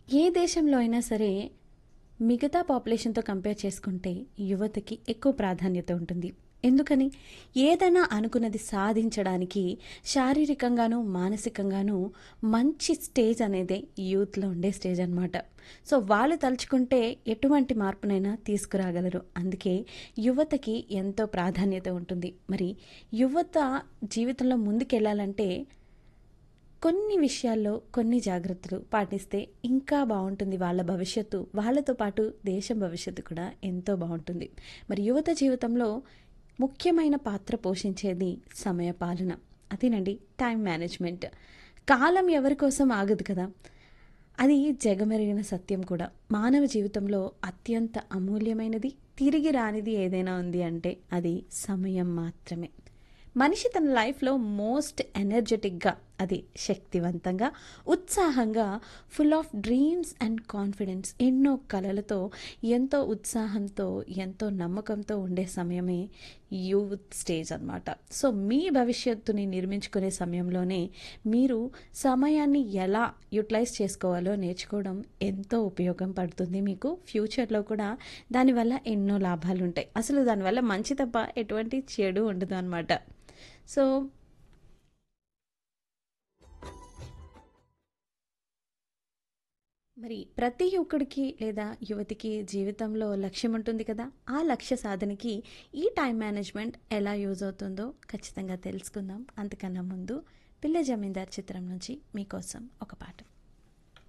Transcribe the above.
ఏ దేశంలో అయినా సరే మిగతా పాపులేషన్తో కంపేర్ చేసుకుంటే యువతకి ఎక్కువ ప్రాధాన్యత ఉంటుంది ఎందుకని ఏదైనా అనుకున్నది సాధించడానికి శారీరకంగాను మానసికంగాను మంచి స్టేజ్ అనేది యూత్లో ఉండే స్టేజ్ అనమాట సో వాళ్ళు తలుచుకుంటే ఎటువంటి మార్పునైనా తీసుకురాగలరు అందుకే యువతకి ఎంతో ప్రాధాన్యత ఉంటుంది మరి యువత జీవితంలో ముందుకెళ్ళాలంటే కొన్ని విషయాల్లో కొన్ని జాగ్రత్తలు పాటిస్తే ఇంకా బాగుంటుంది వాళ్ళ భవిష్యత్తు వాళ్ళతో పాటు దేశం భవిష్యత్తు కూడా ఎంతో బాగుంటుంది మరి యువత జీవితంలో ముఖ్యమైన పాత్ర పోషించేది సమయపాలన అదేనండి టైం మేనేజ్మెంట్ కాలం ఎవరి కోసం ఆగదు కదా అది జగమెరిగిన సత్యం కూడా మానవ జీవితంలో అత్యంత అమూల్యమైనది తిరిగి రానిది ఏదైనా ఉంది అంటే అది సమయం మాత్రమే మనిషి తన లైఫ్లో మోస్ట్ ఎనర్జెటిక్గా అది శక్తివంతంగా ఉత్సాహంగా full of dreams and confidence ఎన్నో కలలతో ఎంతో ఉత్సాహంతో ఎంతో నమ్మకంతో ఉండే సమయమే యూత్ స్టేజ్ అనమాట సో మీ భవిష్యత్తుని నిర్మించుకునే సమయంలోనే మీరు సమయాన్ని ఎలా యూటిలైజ్ చేసుకోవాలో నేర్చుకోవడం ఎంతో ఉపయోగం పడుతుంది మీకు ఫ్యూచర్లో కూడా దానివల్ల ఎన్నో లాభాలు ఉంటాయి అసలు దానివల్ల మంచి తప్ప ఎటువంటి చెడు ఉండదు అనమాట సో మరి ప్రతి ఒక్కడికి లేదా యువతికి జీవితంలో లక్ష్యం ఉంటుంది కదా ఆ లక్ష్య సాధనకి ఈ టైం మేనేజ్మెంట్ ఎలా యూజ్ అవుతుందో ఖచ్చితంగా తెలుసుకుందాం అంతకన్నా ముందు పిల్ల జమీందార్ చిత్రం నుంచి మీకోసం ఒక పాట